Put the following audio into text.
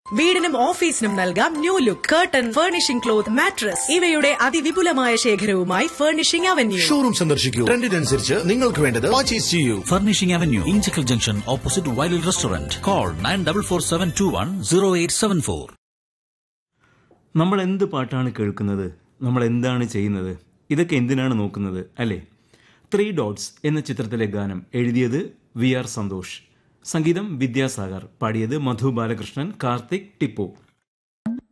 വീടിനും ഓഫീസിനും നൽകാം new look curtain furnishing cloth mattress ഇവയുടെ അതിവിപുലമായ ശേഖരവുമായി ഫർണിഷിംഗ് അവന്യൂ ഷോറൂം സന്ദർശിക്കൂ ട്രെൻഡിനനുസരിച്ച് നിങ്ങൾക്ക് വേണ്ടത് പർച്ചേസ് ചെയ്യൂ Furnishing Avenue, Inchikal Junction, opposite Wild Restaurant. Call 9447210874. നമ്മൾ എന്ത് പാട്ടാണ് കേൾക്കുന്നത് നമ്മൾ എന്താണ് ചെയ്യുന്നത് ഇതൊക്കെ എന്തിനാണ് നോക്കുന്നത് അല്ലേ ത്രീ ഡോട്ട്സ് എന്ന ചിത്രത്തിലെ ഗാനം എഴുതിയത് വി ആർ സന്തോഷ് സംഗീതം വിദ്യാസാഗർ പാടിയത് മധു ബാലകൃഷ്ണൻ കാർത്തിക് ടിപ്പു